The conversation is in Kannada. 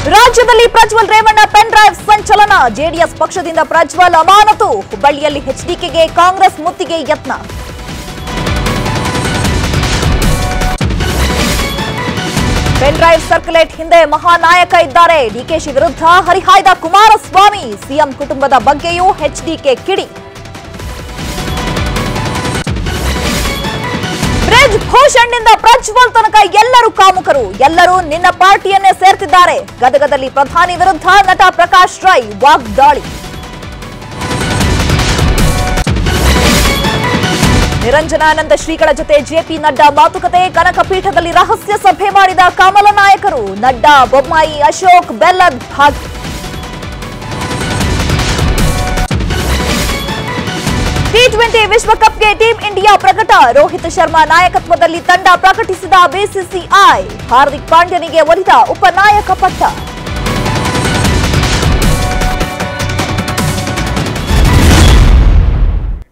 ರಾಜ್ಯದಲ್ಲಿ ಪ್ರಜ್ವಲ್ ರೇವಣ್ಣ ಪೆನ್ ಡ್ರೈವ್ ಸಂಚಲನ ಜೆಡಿಎಸ್ ಪಕ್ಷದಿಂದ ಪ್ರಜ್ವಲ್ ಅಮಾನತು ಹುಬ್ಬಳ್ಳಿಯಲ್ಲಿ ಎಚ್ಡಿಕೆಗೆ ಕಾಂಗ್ರೆಸ್ ಮುತ್ತಿಗೆ ಯತ್ನ ಪೆನ್ ಡ್ರೈವ್ ಸರ್ಕ್ಯುಲೇಟ್ ಹಿಂದೆ ಮಹಾನಾಯಕ ಇದ್ದಾರೆ ಡಿಕೆಶಿ ವಿರುದ್ಧ ಹರಿಹಾಯ್ದ ಕುಮಾರಸ್ವಾಮಿ ಸಿಎಂ ಕುಟುಂಬದ ಬಗ್ಗೆಯೂ ಎಚ್ಡಿಕೆ ಕಿಡಿ ಬ್ರಿಜ್ ಭೂಷಣ್ನಿಂದ ಪ್ರಜ್ವಲ್ ತನಕ ಎಲ್ಲರೂ ಕಾಮುಕರು ಎಲ್ಲರೂ ನಿನ್ನ ಪಾರ್ಟಿಯನ್ನೇ ಸೇರ್ತಿದ್ದಾರೆ ಗದಗದಲ್ಲಿ ಪ್ರಧಾನಿ ವಿರುದ್ಧ ನಟ ಪ್ರಕಾಶ್ ರೈ ವಾಗ್ದಾಳಿ ನಿರಂಜನಾನಂದ ಶ್ರೀಗಳ ಜೊತೆ ಜೆಪಿ ನಡ್ಡಾ ಮಾತುಕತೆ ಕನಕಪೀಠದಲ್ಲಿ ರಹಸ್ಯ ಸಭೆ ಮಾಡಿದ ಕಮಲ ನಾಯಕರು ನಡ್ಡಾ ಬೊಮ್ಮಾಯಿ ಅಶೋಕ್ ಬೆಲ್ಲದ್ ಭಾಗಿ ಟಿ ಟ್ವೆಂಟಿ ವಿಶ್ವಕಪ್ಗೆ ಟೀಂ ಇಂಡಿಯಾ ಪ್ರಕಟ ರೋಹಿತ್ ಶರ್ಮಾ ನಾಯಕತ್ವದಲ್ಲಿ ತಂಡ ಪ್ರಕಟಿಸಿದ ಬಿಸಿಸಿಐ ಹಾರ್ದಿಕ್ ಪಾಂಡ್ಯನಿಗೆ ಒಲಿದ ಉಪನಾಯಕ ಪಟ್ಟ